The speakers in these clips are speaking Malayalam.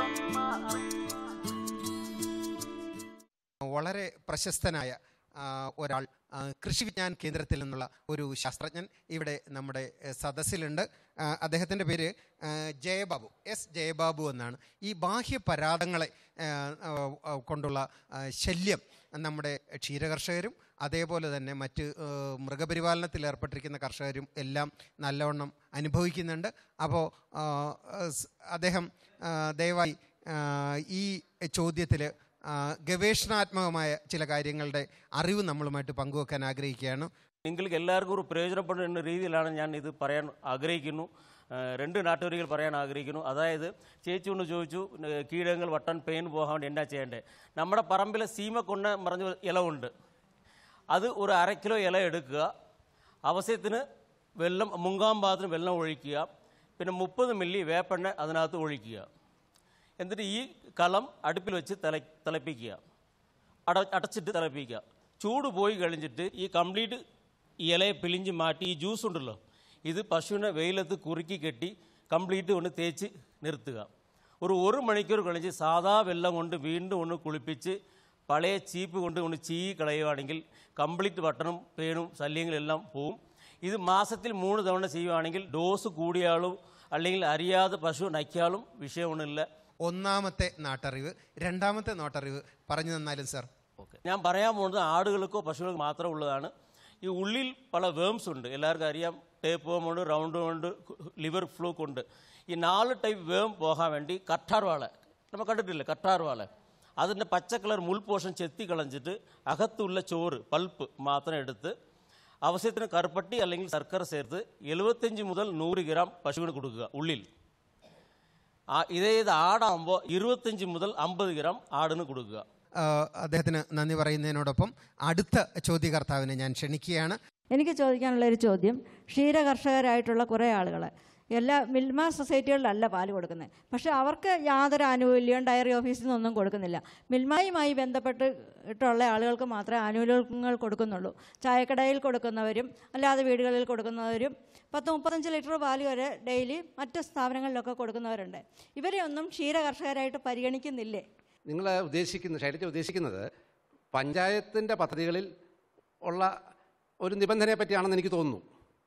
വളരെ പ്രശസ്തനായ ആ, ഒരാൾ ആ, കൃഷി വിജ്ഞാൻ കേന്ദ്രത്തിൽ നിന്നുള്ള ഒരു ശാസ്ത്രജ്ഞൻ ഇവിടെ നമ്മുടെ എ, സദസ്സിലുണ്ട് ആ, അദ്ദേഹത്തിൻ്റെ പേര് ആ, ജയബാബു എസ് ജയബാബു എന്നാണ് ഈ ബാഹ്യ പരാതങ്ങളെ ആ, ആ, ആ, കൊണ്ടുള്ള ആ, ശല്യം നമ്മുടെ ക്ഷീരകർഷകരും അതേപോലെ തന്നെ മറ്റ് ആ, മൃഗപരിപാലനത്തിൽ ഏർപ്പെട്ടിരിക്കുന്ന കർഷകരും എല്ലാം നല്ലവണ്ണം അനുഭവിക്കുന്നുണ്ട് അപ്പോൾ ആ, സ് അദ്ദേഹം ആ, ദയവായി ആ, ഈ ചോദ്യത്തിൽ ഗവേഷണാത്മകമായ ചില കാര്യങ്ങളുടെ അറിവ് നമ്മളുമായിട്ട് പങ്കുവെക്കാൻ ആഗ്രഹിക്കുകയാണ് നിങ്ങൾക്ക് എല്ലാവർക്കും ഒരു പ്രയോജനപ്പെടുന്ന രീതിയിലാണ് ഞാൻ ഇത് പറയാൻ ആഗ്രഹിക്കുന്നു ആ, രണ്ട് നാട്ടുകാരികൾ പറയാൻ ആഗ്രഹിക്കുന്നു അതായത് ചേച്ചി കൊണ്ട് ചോദിച്ചു ഏ, കീടങ്ങൾ വട്ടൻ പെയിൻ പോകാൻ വേണ്ടി എന്നാ ചെയ്യേണ്ടത് നമ്മുടെ പറമ്പിലെ സീമക്കൊണ്ണ പറഞ്ഞ ഇലവുണ്ട് അത് ഒരു അര കിലോ ഇല എടുക്കുക അവസരത്തിന് വെള്ളം മുങ്കാം ഭാഗത്തിന് വെള്ളം ഒഴിക്കുക പിന്നെ മുപ്പത് മില്ലി വേപ്പെണ്ണ അതിനകത്ത് ഒഴിക്കുക എന്നിട്ട് ഈ കളം അടുപ്പിൽ വെച്ച് തിള തിളപ്പിക്കുക അട അടച്ചിട്ട് തിളപ്പിക്കുക ചൂട് പോയി കഴിഞ്ഞിട്ട് ഈ കംപ്ലീറ്റ് ഈ ഇലയെ പിളിഞ്ച് മാറ്റി ഈ ജ്യൂസ് ഉണ്ടല്ലോ ഇത് പശുവിനെ വെയിലത്ത് കുറുക്കി കെട്ടി കംപ്ലീറ്റ് കൊണ്ട് തേച്ച് നിർത്തുക ഒരു ഒരു മണിക്കൂർ കഴിഞ്ഞ് സാധാ വെള്ളം കൊണ്ട് വീണ്ടും ഒന്ന് കുളിപ്പിച്ച് പഴയ ചീപ്പ് കൊണ്ട് കൊണ്ട് ചീ കളയുവാണെങ്കിൽ കംപ്ലീറ്റ് വട്ടനും പേനും ശല്യങ്ങളെല്ലാം പോവും ഇത് മാസത്തിൽ മൂന്ന് തവണ ചെയ്യുവാണെങ്കിൽ ഡോസ് കൂടിയാളും അല്ലെങ്കിൽ അറിയാതെ പശു നയ്ക്കാളും വിഷയമൊന്നുമില്ല ഒന്നാമത്തെ നാട്ടറിവ് രണ്ടാമത്തെ നോട്ടറിവ് പറഞ്ഞു തന്നാലും സാർ ഓക്കെ ഞാൻ പറയാൻ പോകുന്നത് ആടുകൾക്കോ പശുക്കൾക്കോ മാത്രം ഉള്ളതാണ് ഈ ഉള്ളിൽ പല വേംസ് ഉണ്ട് എല്ലാവർക്കും അറിയാം ടേപ്പ് വേം ഉണ്ട് റൗണ്ട് ഉണ്ട് ലിവർ ഫ്ലൂക്ക് ഉണ്ട് ഈ നാല് ടൈപ്പ് വേം പോകാൻ വേണ്ടി കട്ടാർ വാള നമ്മൾ കണ്ടിട്ടില്ലേ കട്ടാർ വാള അതിൻ്റെ പച്ച കളർ മുൾ പോഷൻ ചെത്തി കളഞ്ഞിട്ട് അകത്തുള്ള ചോറ് പൾപ്പ് മാത്രം എടുത്ത് അവസരത്തിന് കറുപ്പട്ടി അല്ലെങ്കിൽ ശർക്കര ചേർത്ത് എഴുപത്തഞ്ച് മുതൽ നൂറ് ഗ്രാം പശുവിന് കൊടുക്കുക ഉള്ളിൽ ആ ഇതേ ഇത് ആടാകുമ്പോൾ ഇരുപത്തഞ്ച് മുതൽ അമ്പത് ഗ്രാം ആടിന് കൊടുക്കുക ആ, അദ്ദേഹത്തിന് നന്ദി പറയുന്നതിനോടൊപ്പം അടുത്ത ചോദ്യകർത്താവിനെ ഞാൻ ക്ഷണിക്കുകയാണ് എനിക്ക് ചോദിക്കാനുള്ള ഒരു ചോദ്യം ക്ഷീരകർഷകരായിട്ടുള്ള കുറേ ആളുകൾ എല്ലാ മിൽമ സൊസൈറ്റികളിലല്ല പാല് കൊടുക്കുന്നത് പക്ഷേ അവർക്ക് യാതൊരു ആനുകൂല്യവും ഡയറി ഓഫീസിൽ നിന്നൊന്നും കൊടുക്കുന്നില്ല മിൽമയുമായി ബന്ധപ്പെട്ട് ഇട്ടുള്ള ആളുകൾക്ക് മാത്രമേ ആനുകൂല്യങ്ങൾ കൊടുക്കുന്നുള്ളൂ ചായക്കടയിൽ കൊടുക്കുന്നവരും അല്ലാതെ വീടുകളിൽ കൊടുക്കുന്നവരും പത്ത് മുപ്പത്തഞ്ച് ലിറ്റർ പാല് വരെ ഡെയിലി മറ്റ് സ്ഥാപനങ്ങളിലൊക്കെ കൊടുക്കുന്നവരുണ്ട് ഇവരെ ഒന്നും ക്ഷീരകർഷകരായിട്ട് പരിഗണിക്കുന്നില്ലേ നിങ്ങൾ ഉദ്ദേശിക്കുന്ന ശൈലജ ഉദ്ദേശിക്കുന്നത് പഞ്ചായത്തിൻ്റെ പദ്ധതികളിൽ ഉള്ള ഒരു നിബന്ധനയെ പറ്റിയാണെന്ന് എനിക്ക് തോന്നുന്നു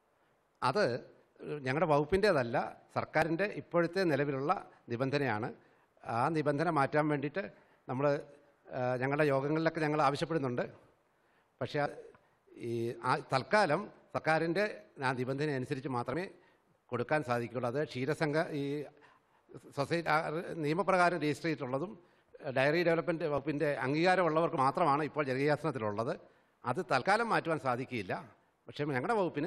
അത് ഞങ്ങളുടെ വകുപ്പിൻ്റേതല്ല സർക്കാരിൻ്റെ ഇപ്പോഴത്തെ നിലവിലുള്ള നിബന്ധനയാണ് ആ നിബന്ധന മാറ്റാൻ വേണ്ടിയിട്ട് നമ്മൾ ഞങ്ങളുടെ യോഗങ്ങളിലൊക്കെ ഞങ്ങൾ ആവശ്യപ്പെടുന്നുണ്ട് പക്ഷേ ആ- ഈ ആ തൽക്കാലം സർക്കാരിൻ്റെ ആ നിബന്ധന അനുസരിച്ച് മാത്രമേ കൊടുക്കാൻ സാധിക്കുകയുള്ളൂ അത് ക്ഷീരസംഘ ഈ സൊസൈറ്റി ആ, നിയമപ്രകാരം രജിസ്റ്റർ ചെയ്തിട്ടുള്ളതും ഡയറി ഡെവലപ്മെൻറ്റ് വകുപ്പിൻ്റെ അംഗീകാരമുള്ളവർക്ക് മാത്രമാണ് ഇപ്പോൾ ജനകീയാസനത്തിലുള്ളത് അത് തൽക്കാലം മാറ്റുവാൻ സാധിക്കില്ല പക്ഷേ ഞങ്ങളുടെ വകുപ്പിന്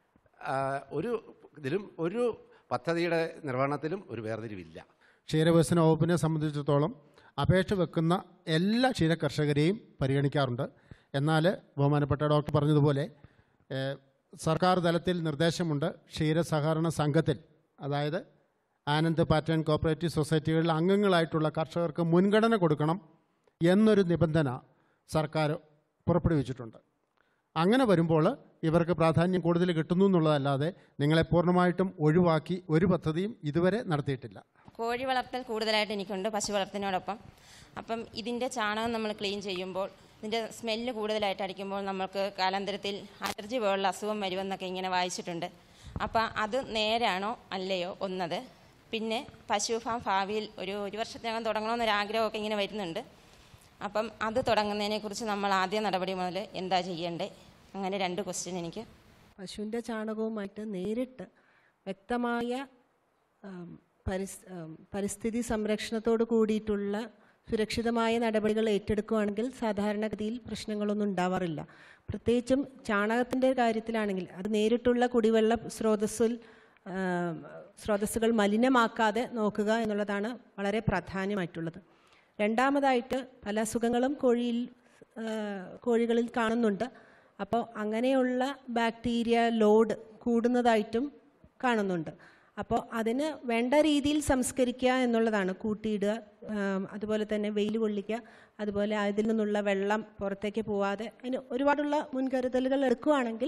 ആ, ഒരു ഇതിലും ഒരു പദ്ധതിയുടെ നിർവഹണത്തിലും ഒരു വേർതിരിവില്ല ക്ഷീരവികസന വകുപ്പിനെ സംബന്ധിച്ചിടത്തോളം അപേക്ഷ വെക്കുന്ന എല്ലാ ക്ഷീരകർഷകരെയും പരിഗണിക്കാറുണ്ട് എന്നാൽ ബഹുമാനപ്പെട്ട ഡോക്ടർ പറഞ്ഞതുപോലെ ഏഹ്, സർക്കാർ തലത്തിൽ നിർദ്ദേശമുണ്ട് ക്ഷീരസഹകരണ സംഘത്തിൽ അതായത് ആനന്ദ് പാറ്റേൺ കോപ്പറേറ്റീവ് സൊസൈറ്റികളിൽ അംഗങ്ങളായിട്ടുള്ള കർഷകർക്ക് മുൻഗണന കൊടുക്കണം എന്നൊരു നിബന്ധന സർക്കാർ പുറപ്പെടുവിച്ചിട്ടുണ്ട് അങ്ങനെ വരുമ്പോൾ ഇവർക്ക് പ്രാധാന്യം കൂടുതൽ കിട്ടുന്നു എന്നുള്ളതല്ലാതെ നിങ്ങളെ പൂർണ്ണമായിട്ടും ഒഴിവാക്കി ഒരു പദ്ധതിയും ഇതുവരെ നടത്തിയിട്ടില്ല കോഴി വളർത്തൽ കൂടുതലായിട്ട് എനിക്കുണ്ട് പശു വളർത്തലിനോടൊപ്പം അപ്പം ഇതിൻ്റെ ചാണകം നമ്മൾ ക്ലീൻ ചെയ്യുമ്പോൾ ഇതിൻ്റെ സ്മെല്ല് കൂടുതലായിട്ട് അടിക്കുമ്പോൾ നമുക്ക് കാലാന്തരത്തിൽ അലർജി പോലുള്ള അസുഖം വരുമെന്നൊക്കെ ഇങ്ങനെ വായിച്ചിട്ടുണ്ട് അപ്പം അത് നേരാണോ അല്ലയോ ഒന്നത് പിന്നെ പശു ഫാം ഭാവിയിൽ ഒരു ഒരു വർഷത്തിനകം തുടങ്ങണമെന്നൊരു ആഗ്രഹമൊക്കെ ഇങ്ങനെ വരുന്നുണ്ട് അപ്പം അത് തുടങ്ങുന്നതിനെക്കുറിച്ച് നമ്മൾ ആദ്യ നടപടി മുതൽ എന്താ ചെയ്യേണ്ടത് അങ്ങനെ രണ്ട് ക്വസ്റ്റ്യൻ എനിക്ക് പശുവിൻ്റെ ചാണകവുമായിട്ട് നേരിട്ട് വ്യക്തമായ ആം, പരിസ് ആം, പരിസ്ഥിതി സംരക്ഷണത്തോട് കൂടിയിട്ടുള്ള സുരക്ഷിതമായ നടപടികൾ ഏറ്റെടുക്കുകയാണെങ്കിൽ സാധാരണഗതിയിൽ പ്രശ്നങ്ങളൊന്നും ഉണ്ടാവാറില്ല പ്രത്യേകിച്ചും ചാണകത്തിൻ്റെ കാര്യത്തിലാണെങ്കിൽ അത് നേരിട്ടുള്ള കുടിവെള്ള സ്രോതസ്സിൽ ആം, സ്രോതസ്സുകൾ മലിനമാക്കാതെ നോക്കുക എന്നുള്ളതാണ് വളരെ പ്രാധാന്യമായിട്ടുള്ളത് രണ്ടാമതായിട്ട് പല അസുഖങ്ങളും കോഴിയിൽ ആ, കോഴികളിൽ കാണുന്നുണ്ട് അപ്പോൾ അങ്ങനെയുള്ള ബാക്ടീരിയ ലോഡ് കൂടുന്നതായിട്ടും കാണുന്നുണ്ട് അപ്പോൾ അതിന് വേണ്ട രീതിയിൽ സംസ്കരിക്കുക എന്നുള്ളതാണ് കൂട്ടിയിടുക ആം, അതുപോലെ തന്നെ വെയിൽ കൊള്ളിക്കുക അതുപോലെ അതിൽ നിന്നുള്ള വെള്ളം പുറത്തേക്ക് പോവാതെ അതിന് ഒരുപാടുള്ള മുൻകരുതലുകൾ എടുക്കുകയാണെങ്കിൽ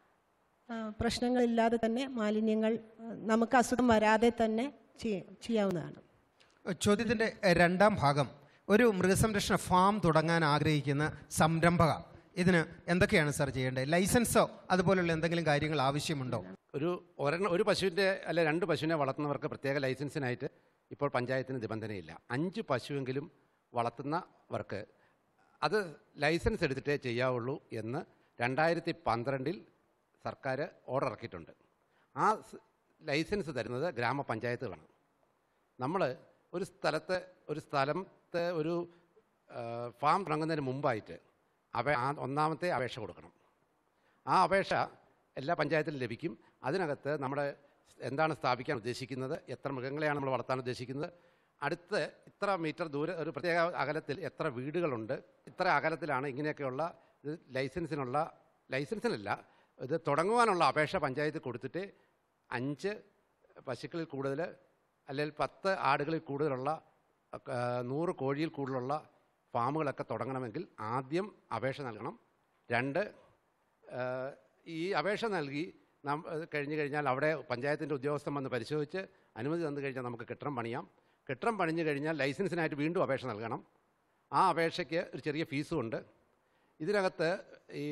ആ, പ്രശ്നങ്ങളില്ലാതെ തന്നെ മാലിന്യങ്ങൾ ആ, നമുക്ക് അസുഖം വരാതെ തന്നെ ചെയ്യ- ചെയ്യാവുന്നതാണ് ചോദ്യത്തിൻ്റെ രണ്ടാം ഭാഗം ഒരു മൃഗസംരക്ഷണ ഫാം തുടങ്ങാൻ ആഗ്രഹിക്കുന്ന സംരംഭക ഇതിന് എന്തൊക്കെയാണ് സാർ ചെയ്യേണ്ടത് ലൈസൻസോ അതുപോലുള്ള എന്തെങ്കിലും കാര്യങ്ങൾ ആവശ്യമുണ്ടോ ഒരു ഒരെണ്ണം ഒരു പശുവിൻ്റെ അല്ലെ രണ്ട് പശുവിനെ വളർത്തുന്നവർക്ക് പ്രത്യേക ലൈസൻസിനായിട്ട് ഇപ്പോൾ പഞ്ചായത്തിന് നിബന്ധനയില്ല അഞ്ച് പശുവെങ്കിലും വളർത്തുന്നവർക്ക് അത് ലൈസൻസ് എടുത്തിട്ടേ ചെയ്യാവുള്ളൂ എന്ന് രണ്ടായിരത്തി പന്ത്രണ്ടിൽ സർക്കാർ ഓർഡർ ഇറക്കിയിട്ടുണ്ട് ആ സ് ലൈസൻസ് തരുന്നത് ഗ്രാമപഞ്ചായത്തുകളാണ് നമ്മൾ ഒരു സ്ഥലത്ത് ഒരു സ്ഥലത്ത് ഒരു ആ, ഫാം തുടങ്ങുന്നതിന് മുമ്പായിട്ട് അവ ആ ഒന്നാമത്തെ അപേക്ഷ കൊടുക്കണം ആ അപേക്ഷ എല്ലാ പഞ്ചായത്തിലും ലഭിക്കും അതിനകത്ത് നമ്മുടെ എന്താണ് സ്ഥാപിക്കാൻ ഉദ്ദേശിക്കുന്നത് എത്ര മൃഗങ്ങളെയാണ് നമ്മൾ വളർത്താൻ ഉദ്ദേശിക്കുന്നത് അടുത്ത് ഇത്ര മീറ്റർ ദൂരെ ഒരു പ്രത്യേക അകലത്തിൽ എത്ര വീടുകളുണ്ട് ഇത്ര അകലത്തിലാണ് ഇങ്ങനെയൊക്കെയുള്ള ഇത് ലൈസൻസിനുള്ള ലൈസൻസിനല്ല ഇത് തുടങ്ങുവാനുള്ള അപേക്ഷ പഞ്ചായത്ത് കൊടുത്തിട്ട് അഞ്ച് പശുക്കളിൽ കൂടുതൽ അല്ലെങ്കിൽ പത്ത് ആടുകളിൽ കൂടുതലുള്ള ആ, നൂറ് കോഴിയിൽ കൂടുതലുള്ള ഫാമുകളൊക്കെ തുടങ്ങണമെങ്കിൽ ആദ്യം അപേക്ഷ നൽകണം രണ്ട് ഏഹ് ഈ അപേക്ഷ നൽകി നാം അത് കഴിഞ്ഞ് കഴിഞ്ഞാൽ അവിടെ പഞ്ചായത്തിൻ്റെ ഉദ്യോഗസ്ഥൻ വന്ന് പരിശോധിച്ച് അനുമതി തന്നു കഴിഞ്ഞാൽ നമുക്ക് കെട്ടിടം പണിയാം കെട്ടിടം പണിഞ്ഞു കഴിഞ്ഞാൽ ലൈസൻസിനായിട്ട് വീണ്ടും അപേക്ഷ നൽകണം ആ അപേക്ഷയ്ക്ക് ഒരു ചെറിയ ഫീസും ഉണ്ട് ഇതിനകത്ത് ഈ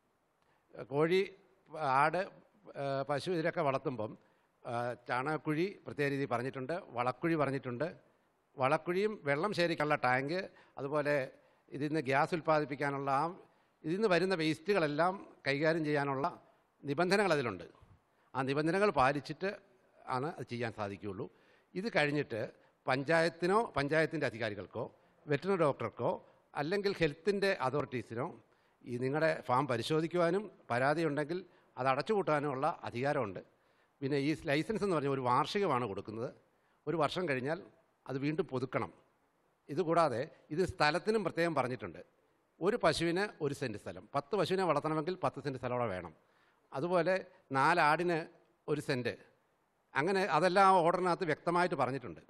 കോഴി ആട് ഏഹ് പശു ഇതിലൊക്കെ വളർത്തുമ്പം ഏഹ് ചാണകക്കുഴി പ്രത്യേക രീതിയിൽ പറഞ്ഞിട്ടുണ്ട് വളക്കുഴി പറഞ്ഞിട്ടുണ്ട് വളക്കുഴിയും വെള്ളം ശേഖരിക്കാനുള്ള ടാങ്ക് അതുപോലെ ഇതിൽ നിന്ന് ഗ്യാസ് ഉൽപ്പാദിപ്പിക്കാനുള്ള ആ ഇതിൽ നിന്ന് വരുന്ന വേസ്റ്റുകളെല്ലാം കൈകാര്യം ചെയ്യാനുള്ള നിബന്ധനകൾ അതിലുണ്ട് ആ നിബന്ധനകൾ പാലിച്ചിട്ട് ആണ് അത് ചെയ്യാൻ സാധിക്കുകയുള്ളൂ ഇത് കഴിഞ്ഞിട്ട് പഞ്ചായത്തിനോ പഞ്ചായത്തിൻ്റെ അധികാരികൾക്കോ വെറ്ററിനറി ഡോക്ടർക്കോ അല്ലെങ്കിൽ ഹെൽത്തിൻ്റെ അതോറിറ്റീസിനോ ഈ നിങ്ങളുടെ ഫാം പരിശോധിക്കുവാനും പരാതി ഉണ്ടെങ്കിൽ അത് അടച്ചുപൂട്ടാനുമുള്ള അധികാരമുണ്ട് പിന്നെ ഈ ലൈസൻസ് എന്ന് പറഞ്ഞാൽ ഒരു വാർഷികമാണ് കൊടുക്കുന്നത് ഒരു വർഷം കഴിഞ്ഞാൽ അത് വീണ്ടും പുതുക്കണം ഇതുകൂടാതെ ഇത് സ്ഥലത്തിനും പ്രത്യേകം പറഞ്ഞിട്ടുണ്ട് ഒരു പശുവിന് ഒരു സെൻറ്റ് സ്ഥലം പത്ത് പശുവിനെ വളർത്തണമെങ്കിൽ പത്ത് സെൻറ്റ് സ്ഥലം അവിടെ വേണം അതുപോലെ നാലാടിന് ഒരു സെൻറ്റ് അങ്ങനെ അതെല്ലാം ആ ഓർഡറിനകത്ത് വ്യക്തമായിട്ട് പറഞ്ഞിട്ടുണ്ട്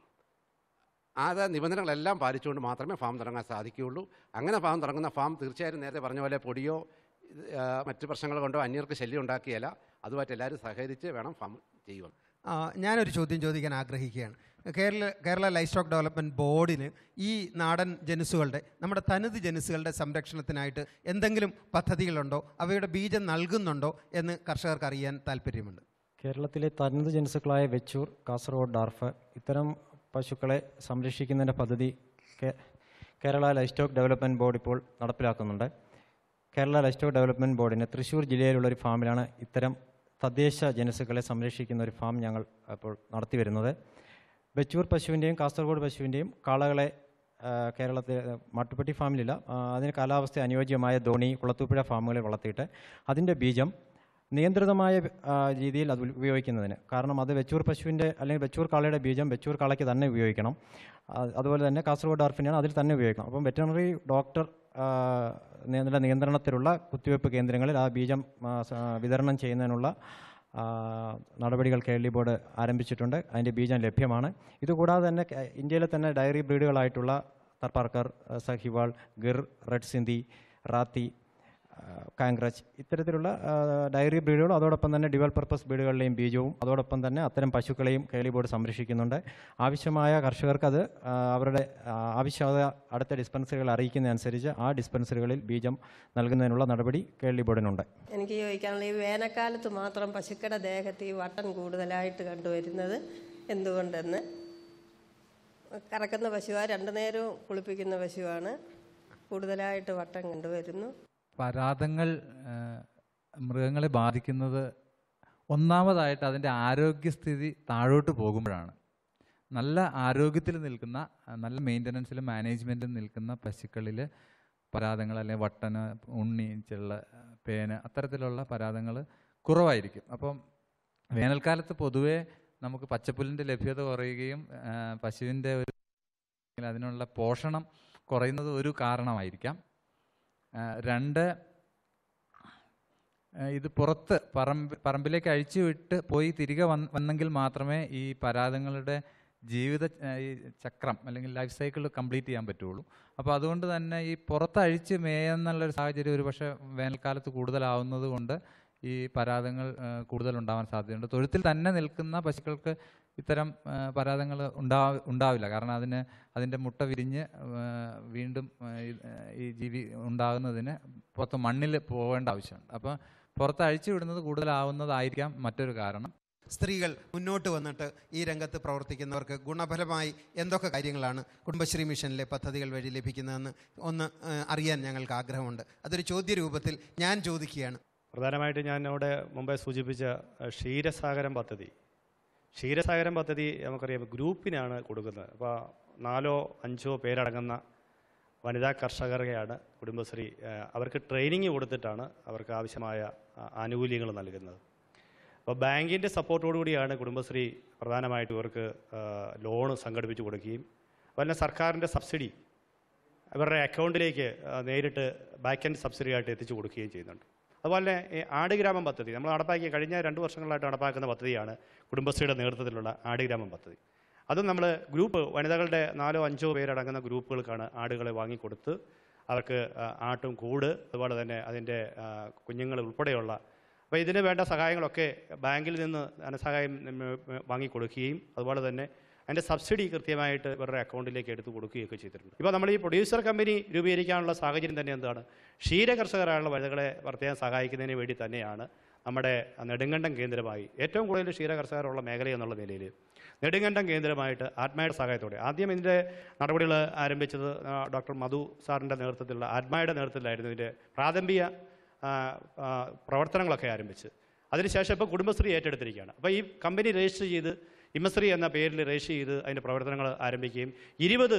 അത് നിബന്ധനകളെല്ലാം പാലിച്ചുകൊണ്ട് മാത്രമേ ഫാം തുടങ്ങാൻ സാധിക്കുകയുള്ളൂ അങ്ങനെ ഫാം തുടങ്ങുന്ന ഫാം തീർച്ചയായും നേരത്തെ പറഞ്ഞ പോലെ പൊടിയോ ഇത്, ആ, മറ്റ് പ്രശ്നങ്ങൾ കൊണ്ടോ അന്യർക്ക് ശല്യം ഉണ്ടാക്കിയല്ല അതുമായിട്ട് എല്ലാവരും സഹകരിച്ച് വേണം ഫാം ചെയ്യുവാൻ ആ, ഞാനൊരു ചോദ്യം ചോദിക്കാൻ ആഗ്രഹിക്കുകയാണ് Kerala Kerala livestock development ബോർഡിന് ഈ നാടൻ ജനുസുകളുടെ നമ്മുടെ തനത് ജനുസുകളുടെ സംരക്ഷണത്തിനായിട്ട് എന്തെങ്കിലും പദ്ധതികളുണ്ടോ അവയുടെ ബീജം നൽകുന്നുണ്ടോ എന്ന് കർഷകർക്ക് അറിയാൻ താല്പര്യമുണ്ട് കേരളത്തിലെ തനത് ജനുസുക്കളായ വെച്ചൂർ കാസർഗോഡ് ഡാർഫ് ഇത്തരം പശുക്കളെ സംരക്ഷിക്കുന്നതിൻ്റെ പദ്ധതി കേ- Kerala livestock development board ഇപ്പോൾ നടപ്പിലാക്കുന്നുണ്ട് കേരള ലൈഫ് സ്റ്റോക്ക് ഡെവലപ്മെൻറ്റ് ബോർഡിന് തൃശ്ശൂർ ജില്ലയിലുള്ള ഒരു ഫാമിലാണ് ഇത്തരം തദ്ദേശ ജനുസുകളെ സംരക്ഷിക്കുന്ന ഒരു ഫാം ഞങ്ങൾ ഇപ്പോൾ നടത്തി വരുന്നത് ബച്ചൂർ പശുവിൻ്റെയും കാസർഗോഡ് പശുവിൻ്റെയും കാളകളെ ആ, കേരളത്തിൽ മാട്ടുപ്പെട്ടി ഫാമിലില്ല ആ, അതിന് കാലാവസ്ഥ അനുയോജ്യമായ ധോണി കുളത്തൂപ്പുഴ ഫാമുകളിൽ വളർത്തിയിട്ട് അതിൻ്റെ ബീജം നിയന്ത്രിതമായ ആ, രീതിയിൽ അത് ഉപയോഗിക്കുന്നതിന് കാരണം അത് വെച്ചൂർ പശുവിൻ്റെ അല്ലെങ്കിൽ വെച്ചൂർ കാളയുടെ ബീജം വെച്ചൂർ കാളയ്ക്ക് തന്നെ ഉപയോഗിക്കണം ആ, അതുപോലെ തന്നെ കാസർഗോഡ് ഡാർഫിനെയാണ് അതിൽ തന്നെ ഉപയോഗിക്കണം അപ്പം വെറ്ററിനറി ഡോക്ടർ ആ, നിയ- നിയന്ത്രണത്തിലുള്ള കുത്തിവയ്പ്പ് കേന്ദ്രങ്ങളിൽ ആ ബീജം ആ, സ- വിതരണം ചെയ്യുന്നതിനുള്ള ആ, നടപടികൾ കേരളി ബോർഡ് ആരംഭിച്ചിട്ടുണ്ട് അതിൻ്റെ ബീജം ലഭ്യമാണ് ഇതുകൂടാതെ തന്നെ കേ- ഇന്ത്യയിലെ തന്നെ ഡയറി ബ്രീഡുകളായിട്ടുള്ള തർപ്പാർക്കർ സഹിവാൾ ഗിർ റെഡ് സിന്ധി റാത്തി ആ, കാങ്ക്രച്ച് ഇത്തരത്തിലുള്ള ആ, ഡയറി ബ്രീഡുകളും അതോടൊപ്പം തന്നെ ഡ്യുവൽ പർപ്പസ് ബ്രീഡുകളുടെയും ബീജവും അതോടൊപ്പം തന്നെ അത്തരം പശുക്കളെയും കേരളി ബോർഡ് സംരക്ഷിക്കുന്നുണ്ട് ആവശ്യമായ കർഷകർക്ക് അത് ആ, അവരുടെ ആ, ആവശ്യകത അടുത്ത ഡിസ്പെൻസറികൾ അറിയിക്കുന്നതനുസരിച്ച് ആ ഡിസ്പെൻസറികളിൽ ബീജം നൽകുന്നതിനുള്ള നടപടി കേരളി ബോർഡിനുണ്ട് എനിക്ക് ചോദിക്കാനുള്ള ഈ വേനൽക്കാലത്ത് മാത്രം പശുക്കളുടെ ദേഹത്ത് ഈ വട്ടം കൂടുതലായിട്ട് കണ്ടുവരുന്നത് എന്തുകൊണ്ടെന്ന് കറക്കുന്ന പശുവാണ് രണ്ടു നേരവും കുളിപ്പിക്കുന്ന പശുവാണ് കൂടുതലായിട്ട് വട്ടം കണ്ടുവരുന്നു പരാതങ്ങൾ ആ, മൃഗങ്ങളെ ബാധിക്കുന്നത് ഒന്നാമതായിട്ട് അതിൻ്റെ ആരോഗ്യസ്ഥിതി താഴോട്ട് പോകുമ്പോഴാണ് നല്ല ആരോഗ്യത്തിൽ നിൽക്കുന്ന ആ, നല്ല മെയിൻ്റനൻസിലും മാനേജ്മെൻറ്റിലും നിൽക്കുന്ന പശുക്കളിൽ പരാതങ്ങൾ അല്ലെങ്കിൽ വട്ടന് ഉണ്ണി ചെള്ള പേന് അത്തരത്തിലുള്ള പരാതങ്ങൾ കുറവായിരിക്കും അപ്പം വേനൽക്കാലത്ത് പൊതുവേ നമുക്ക് പച്ചപ്പുല്ലിൻ്റെ ലഭ്യത കുറയുകയും ആ, പശുവിൻ്റെ ഒരു അതിനുള്ള പോഷണം കുറയുന്നത് ഒരു കാരണമായിരിക്കാം ആ, രണ്ട് ആ, ഇത് പുറത്ത് പറമ്പ് പറമ്പിലേക്ക് അഴിച്ചു വിട്ട് പോയി തിരികെ വന്ന് വന്നെങ്കിൽ മാത്രമേ ഈ പരാതങ്ങളുടെ ജീവിത ആ, ഈ ചക്രം അല്ലെങ്കിൽ ലൈഫ് സൈക്കിൾ കംപ്ലീറ്റ് ചെയ്യാൻ പറ്റുള്ളൂ അപ്പോൾ അതുകൊണ്ട് തന്നെ ഈ പുറത്ത് അഴിച്ച് മേയെന്നുള്ളൊരു സാഹചര്യം ഒരു പക്ഷേ വേനൽക്കാലത്ത് കൂടുതലാവുന്നത് കൊണ്ട് ഈ പരാതങ്ങൾ ആ, കൂടുതലുണ്ടാവാൻ സാധ്യതയുണ്ട് തൊഴുത്തിൽ തന്നെ നിൽക്കുന്ന പശുക്കൾക്ക് ഇത്തരം ആ, പരാതങ്ങൾ ഉണ്ടാ ഉണ്ടാവില്ല കാരണം അതിന് അതിൻ്റെ മുട്ട വിരിഞ്ഞ് ആ, വീണ്ടും ആ, ഈ- ഈ ജീവി ഉണ്ടാകുന്നതിന് പുറത്ത് മണ്ണിൽ പോകേണ്ട ആവശ്യമുണ്ട് അപ്പോൾ പുറത്ത് അഴിച്ചു വിടുന്നത് കൂടുതലാവുന്നതായിരിക്കാം മറ്റൊരു കാരണം സ്ത്രീകൾ മുന്നോട്ട് വന്നിട്ട് ഈ രംഗത്ത് പ്രവർത്തിക്കുന്നവർക്ക് ഗുണഫലമായി എന്തൊക്കെ കാര്യങ്ങളാണ് കുടുംബശ്രീ മിഷനിലെ പദ്ധതികൾ വഴി ലഭിക്കുന്നതെന്ന് ഒന്ന് ആ, അറിയാൻ ഞങ്ങൾക്ക് ആഗ്രഹമുണ്ട് അതൊരു ചോദ്യ രൂപത്തിൽ ഞാൻ ചോദിക്കുകയാണ് പ്രധാനമായിട്ട് ഞാൻ അവിടെ മുമ്പേ സൂചിപ്പിച്ച അഹ്, ക്ഷീരസാഗരം പദ്ധതി ക്ഷീരസാഗരം പദ്ധതി നമുക്കറിയാം ഗ്രൂപ്പിനാണ് കൊടുക്കുന്നത് അപ്പോൾ നാലോ അഞ്ചോ പേരടങ്ങുന്ന വനിതാ കർഷകരെയാണ് കുടുംബശ്രീ അഹ്, അവർക്ക് ട്രെയിനിങ് കൊടുത്തിട്ടാണ് അവർക്ക് ആവശ്യമായ അഹ്, ആനുകൂല്യങ്ങൾ നൽകുന്നത് അപ്പോൾ ബാങ്കിൻ്റെ സപ്പോർട്ടോടുകൂടിയാണ് കുടുംബശ്രീ പ്രധാനമായിട്ടും ഇവർക്ക് ലോൺ സംഘടിപ്പിച്ച് കൊടുക്കുകയും അതുപോലെ സർക്കാരിൻ്റെ സബ്സിഡി ഇവരുടെ അക്കൗണ്ടിലേക്ക് ആ, നേരിട്ട് ബാക്ക് എൻഡ് സബ്സിഡി ആയിട്ട് എത്തിച്ചു കൊടുക്കുകയും ചെയ്യുന്നുണ്ട് അതുപോലെ ഈ ആടുഗ്രാമം പദ്ധതി നമ്മൾ നടപ്പാക്കിയ കഴിഞ്ഞ രണ്ട് വർഷങ്ങളായിട്ട് നടപ്പാക്കുന്ന പദ്ധതിയാണ് കുടുംബശ്രീയുടെ നേതൃത്വത്തിലുള്ള ആടുഗ്രാമം പദ്ധതി അതും നമ്മൾ ഗ്രൂപ്പ് വനിതകളുടെ നാലോ അഞ്ചോ പേരടങ്ങുന്ന ഗ്രൂപ്പുകൾക്കാണ് ആടുകളെ വാങ്ങിക്കൊടുത്ത് അവർക്ക് ആ, ആട്ടും കൂട് അതുപോലെ തന്നെ അതിൻ്റെ കുഞ്ഞുങ്ങൾ ഉൾപ്പെടെയുള്ള അപ്പോൾ ഇതിന് വേണ്ട സഹായങ്ങളൊക്കെ ബാങ്കിൽ നിന്ന് ധനസഹായം ഉം, ഉം, വാങ്ങിക്കൊടുക്കുകയും അതുപോലെ തന്നെ അതിൻ്റെ സബ്സിഡി കൃത്യമായിട്ട് ഇവരുടെ അക്കൗണ്ടിലേക്ക് എടുത്ത് കൊടുക്കുകയൊക്കെ ചെയ്തിട്ടുണ്ട് ഇപ്പോൾ നമ്മൾ ഈ പ്രൊഡ്യൂസർ കമ്പനി രൂപീകരിക്കാനുള്ള സാഹചര്യം തന്നെ എന്താണ് ക്ഷീര കർഷകരായുള്ള വനിതകളെ പ്രത്യേകം സഹായിക്കുന്നതിന് വേണ്ടി തന്നെയാണ് നമ്മുടെ നെടുങ്കണ്ടം കേന്ദ്രമായി ഏറ്റവും കൂടുതൽ ക്ഷീര കർഷകരുള്ള മേഖല എന്നുള്ള നിലയിൽ നെടുങ്കണ്ടം കേന്ദ്രമായിട്ട് ആത്മയുടെ സഹായത്തോടെ ആദ്യം ഇതിൻ്റെ നടപടികൾ ആരംഭിച്ചത് ആ, ഡോക്ടർ മധു സാറിൻ്റെ നേതൃത്വത്തിലുള്ള ആത്മയുടെ നേതൃത്വത്തിലായിരുന്നു ഇതിൻ്റെ പ്രാഥമിക ആ, ആ, പ്രവർത്തനങ്ങളൊക്കെ ആരംഭിച്ച് അതിനുശേഷം ഇപ്പോൾ കുടുംബശ്രീ ഏറ്റെടുത്തിരിക്കുകയാണ് അപ്പോൾ ഈ കമ്പനി രജിസ്റ്റർ ചെയ്ത് ഇമശ്രീ എന്ന പേരിൽ രജിസ്റ്റർ ചെയ്ത് അതിൻ്റെ പ്രവർത്തനങ്ങൾ ആരംഭിക്കുകയും ഇരുപത്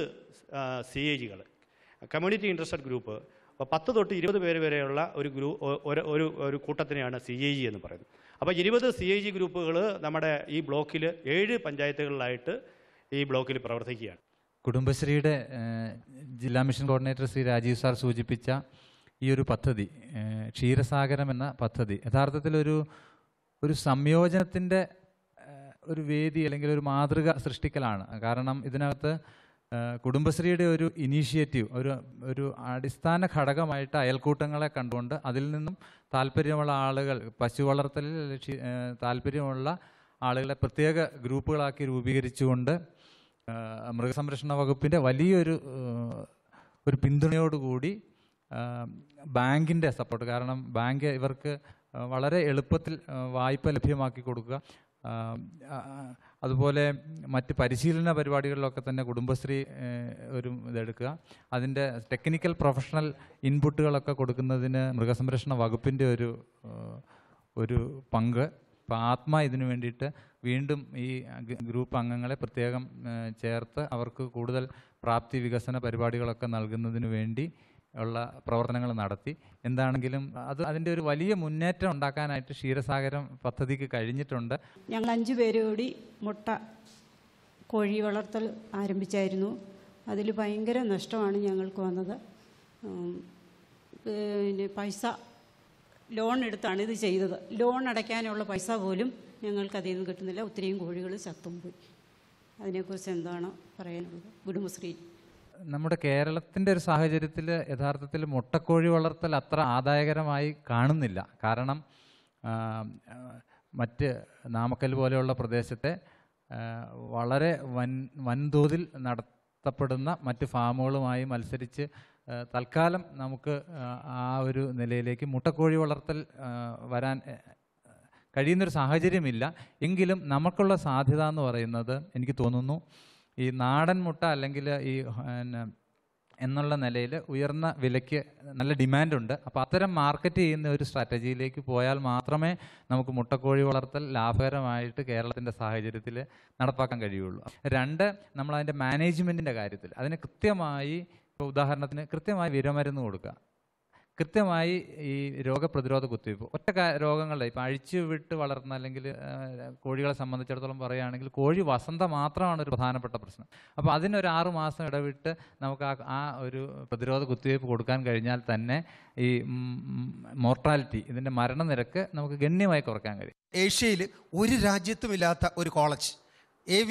സി എ ജികൾ കമ്മ്യൂണിറ്റി ഇൻട്രസ്റ്റഡ് ഗ്രൂപ്പ് അപ്പോൾ പത്ത് തൊട്ട് ഇരുപത് പേര് വരെയുള്ള ഒരു ഗ്രൂ ഒരു ഒരു ഒരു കൂട്ടത്തിനെയാണ് സി ഐ ജി എന്ന് പറയുന്നത് അപ്പോൾ ഇരുപത് സി ഐ ജി ഗ്രൂപ്പുകൾ നമ്മുടെ ഈ ബ്ലോക്കിൽ ഏഴ് പഞ്ചായത്തുകളിലായിട്ട് ഈ ബ്ലോക്കിൽ പ്രവർത്തിക്കുകയാണ് കുടുംബശ്രീയുടെ ഏഹ്, ജില്ലാ mission coordinator Shri Rajeev sir സൂചിപ്പിച്ച ഈ ഒരു പദ്ധതി ഏഹ്, ക്ഷീരസാഗരം എന്ന പദ്ധതി യഥാർത്ഥത്തിലൊരു ഒരു സംയോജനത്തിൻ്റെ ഏഹ്, ഒരു വേദി അല്ലെങ്കിൽ ഒരു മാതൃക സൃഷ്ടിക്കലാണ് കാരണം ഇതിനകത്ത് ഏഹ്, കുടുംബശ്രീയുടെ ഒരു ഇനീഷ്യേറ്റീവ് ഒരു ഒരു അടിസ്ഥാന ഘടകമായിട്ട് അയൽക്കൂട്ടങ്ങളെ കണ്ടുകൊണ്ട് അതിൽ നിന്നും താല്പര്യമുള്ള ആളുകൾ പശു വളർത്തലിൽ ലക്ഷി- ഏഹ്, താല്പര്യമുള്ള ആളുകളെ പ്രത്യേക ഗ്രൂപ്പുകളാക്കി രൂപീകരിച്ചുകൊണ്ട് ഏഹ്, മൃഗസംരക്ഷണ വകുപ്പിൻ്റെ വലിയൊരു ഏഹ്, ഒരു പിന്തുണയോടുകൂടി ഏഹ്, ബാങ്കിൻ്റെ സപ്പോർട്ട് കാരണം ബാങ്ക് ഇവർക്ക് ഏഹ്, വളരെ എളുപ്പത്തിൽ ഏഹ്, വായ്പ ലഭ്യമാക്കി കൊടുക്കുക ആഹ്, ആഹ്, അതുപോലെ മറ്റ് പരിശീലന പരിപാടികളിലൊക്കെ തന്നെ കുടുംബശ്രീ ഏഹ്, ഒരു ഇതെടുക്കുക അതിൻ്റെ ടെക്നിക്കൽ പ്രൊഫഷണൽ ഇൻപുട്ടുകളൊക്കെ കൊടുക്കുന്നതിന് മൃഗസംരക്ഷണ വകുപ്പിൻ്റെ ഒരു ഏഹ്, ഒരു പങ്ക് അപ്പോൾ ആത്മ ഇതിനു വേണ്ടിയിട്ട് വീണ്ടും ഈ ഗ- ഗ്രൂപ്പ് അംഗങ്ങളെ പ്രത്യേകം ഏഹ്, ചേർത്ത് അവർക്ക് കൂടുതൽ പ്രാപ്തി വികസന പരിപാടികളൊക്കെ നൽകുന്നതിന് വേണ്ടി ഉള്ള പ്രവർത്തനങ്ങൾ നടത്തി എന്താണെങ്കിലും അത് അതിൻ്റെ ഒരു വലിയ മുന്നേറ്റം ഉണ്ടാക്കാനായിട്ട് ക്ഷീരസാഗരം പദ്ധതിക്ക് കഴിഞ്ഞിട്ടുണ്ട് ഞങ്ങൾ അഞ്ച് പേര് കൂടി മുട്ട കോഴി വളർത്തൽ ആരംഭിച്ചായിരുന്നു അതിൽ ഭയങ്കര നഷ്ടമാണ് ഞങ്ങൾക്ക് വന്നത് ഉം, പിന്നെ പൈസ ലോൺ എടുത്താണ് ഇത് ചെയ്തത് ലോൺ അടയ്ക്കാനുള്ള പൈസ പോലും ഞങ്ങൾക്ക് അതിൽ നിന്ന് കിട്ടുന്നില്ല ഒത്തിരിയും കോഴികൾ ചത്തും പോയി അതിനെക്കുറിച്ച് എന്താണ് പറയാനുള്ളത് കുടുംബശ്രീ നമ്മുടെ കേരളത്തിൻ്റെ ഒരു സാഹചര്യത്തിൽ യഥാർത്ഥത്തിൽ മുട്ടക്കോഴി വളർത്തൽ അത്ര ആദായകരമായി കാണുന്നില്ല കാരണം ആ, ആ, മറ്റ് നാമക്കൽ പോലെയുള്ള പ്രദേശത്തെ ആ, വളരെ വൻ വൻതോതിൽ നടത്തപ്പെടുന്ന മറ്റ് ഫാമുകളുമായി മത്സരിച്ച് ആ, തൽക്കാലം നമുക്ക് ആ, ആ ഒരു നിലയിലേക്ക് മുട്ടക്കോഴി വളർത്തൽ ആ, വരാൻ ആ, കഴിയുന്നൊരു സാഹചര്യമില്ല എങ്കിലും നമുക്കുള്ള സാധ്യത എന്ന് പറയുന്നത് എനിക്ക് തോന്നുന്നു ഈ നാടൻ മുട്ട അല്ലെങ്കിൽ ഈ പിന്നെ എന്നുള്ള നിലയിൽ ഉയർന്ന വിലയ്ക്ക് നല്ല ഡിമാൻഡുണ്ട് അപ്പോൾ അത്തരം മാർക്കറ്റ് ചെയ്യുന്ന ഒരു സ്ട്രാറ്റജിയിലേക്ക് പോയാൽ മാത്രമേ നമുക്ക് മുട്ടക്കോഴി വളർത്തൽ ലാഭകരമായിട്ട് കേരളത്തിൻ്റെ സാഹചര്യത്തിൽ നടപ്പാക്കാൻ കഴിയുള്ളൂ രണ്ട് നമ്മൾ അതിൻ്റെ മാനേജ്മെൻറ്റിൻ്റെ കാര്യത്തിൽ അതിന് കൃത്യമായി ഇപ്പോൾ ഉദാഹരണത്തിന് കൃത്യമായി വിരമരുന്ന് കൊടുക്കുക കൃത്യമായി ഈ രോഗപ്രതിരോധ കുത്തിവയ്പ്പ് ഒറ്റ കാ- രോഗങ്ങളുടെ ഇപ്പോൾ അഴിച്ചു വിട്ട് വളർന്ന അല്ലെങ്കിൽ ആ, കോഴികളെ സംബന്ധിച്ചിടത്തോളം പറയുകയാണെങ്കിൽ കോഴി വസന്ത മാത്രമാണ് ഒരു പ്രധാനപ്പെട്ട പ്രശ്നം അപ്പോൾ അതിനൊരു ആറ് മാസം ഇടവിട്ട് നമുക്ക് ആ ആ ഒരു പ്രതിരോധ കുത്തിവയ്പ്പ് കൊടുക്കാൻ കഴിഞ്ഞാൽ തന്നെ ഈ മോർട്ടാലിറ്റി ഇതിൻ്റെ മരണനിരക്ക് നമുക്ക് ഗണ്യമായി കുറയ്ക്കാൻ കഴിയും ഏഷ്യയിൽ ഒരു രാജ്യത്തുമില്ലാത്ത ഒരു കോളേജ് ഏവിയൻ